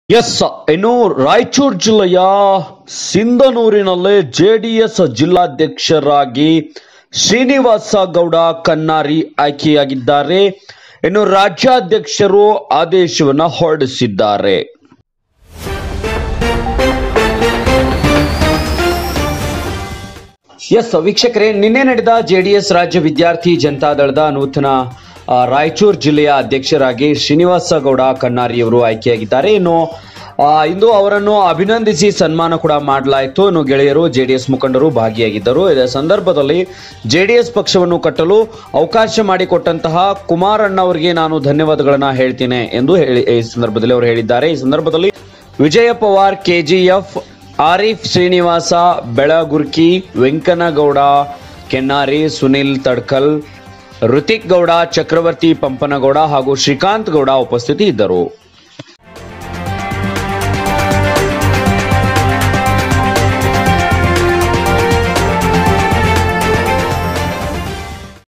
S ಇನ್ನು ರಾಯಚೂರು ಜಿಲ್ಲೆಯ ಸಿಂಧನೂರಿನಲ್ಲೇ ಜೆಡಿಎಸ್ ಜಿಲ್ಲಾಧ್ಯಕ್ಷರಾಗಿ ಶ್ರೀನಿವಾಸ ಗೌಡ ಕನ್ನಾರಿ ಆಯ್ಕೆಯಾಗಿದ್ದಾರೆ ಇನ್ನು ರಾಜ್ಯಾಧ್ಯಕ್ಷರು ಆದೇಶವನ್ನು ಹೊರಡಿಸಿದ್ದಾರೆ ಎಸ್ ವೀಕ್ಷಕರೇ ನಿನ್ನೆ ನಡೆದ ಜೆಡಿಎಸ್ ರಾಜ್ಯ ವಿದ್ಯಾರ್ಥಿ ಜನತಾದಳದ ನೂತನ ಆ, ರಾಯಚೂರು ಜಿಲ್ಲೆಯ ಅಧ್ಯಕ್ಷರಾಗಿ ಶ್ರೀನಿವಾಸ ಗೌಡ ಕನ್ನಾರಿಯವರು ಆಯ್ಕೆಯಾಗಿದ್ದಾರೆ ಇನ್ನು ಆ, ಇಂದು ಅವರನ್ನು ಅಭಿನಂದಿಸಿ ಸನ್ಮಾನ ಕೂಡ ಮಾಡಲಾಯಿತು ಇನ್ನು ಗೆಳೆಯರು ಜೆಡಿಎಸ್ ಮುಖಂಡರು ಭಾಗಿಯಾಗಿದ್ದರು ಇದರ ಸಂದರ್ಭದಲ್ಲಿ ಜೆಡಿಎಸ್ ಪಕ್ಷವನ್ನು ಕಟ್ಟಲು ಅವಕಾಶ ಮಾಡಿಕೊಟ್ಟಂತಹ ಕುಮಾರಣ್ಣ ಅವರಿಗೆ ನಾನು ಧನ್ಯವಾದಗಳನ್ನ ಹೇಳ್ತೇನೆ ಎಂದು ಹೇಳಿ ಈ ಸಂದರ್ಭದಲ್ಲಿ ಅವರು ಹೇಳಿದ್ದಾರೆ ಈ ಸಂದರ್ಭದಲ್ಲಿ ವಿಜಯ ಪವಾರ್ ಕೆಜಿಎಫ್ ಆರಿಫ್ ಶ್ರೀನಿವಾಸ ಬೆಳಗುರ್ಕಿ ವೆಂಕನಗೌಡ ಕೆನ್ನಾರಿ ಸುನಿಲ್ ತಡ್ಕಲ್ ಋತಿಕ್ ಗೌಡ ಚಕ್ರವರ್ತಿ ಪಂಪನಗೌಡ ಹಾಗೂ ಶ್ರೀಕಾಂತ್ ಗೌಡ ಉಪಸ್ಥಿತಿ ಇದ್ದರು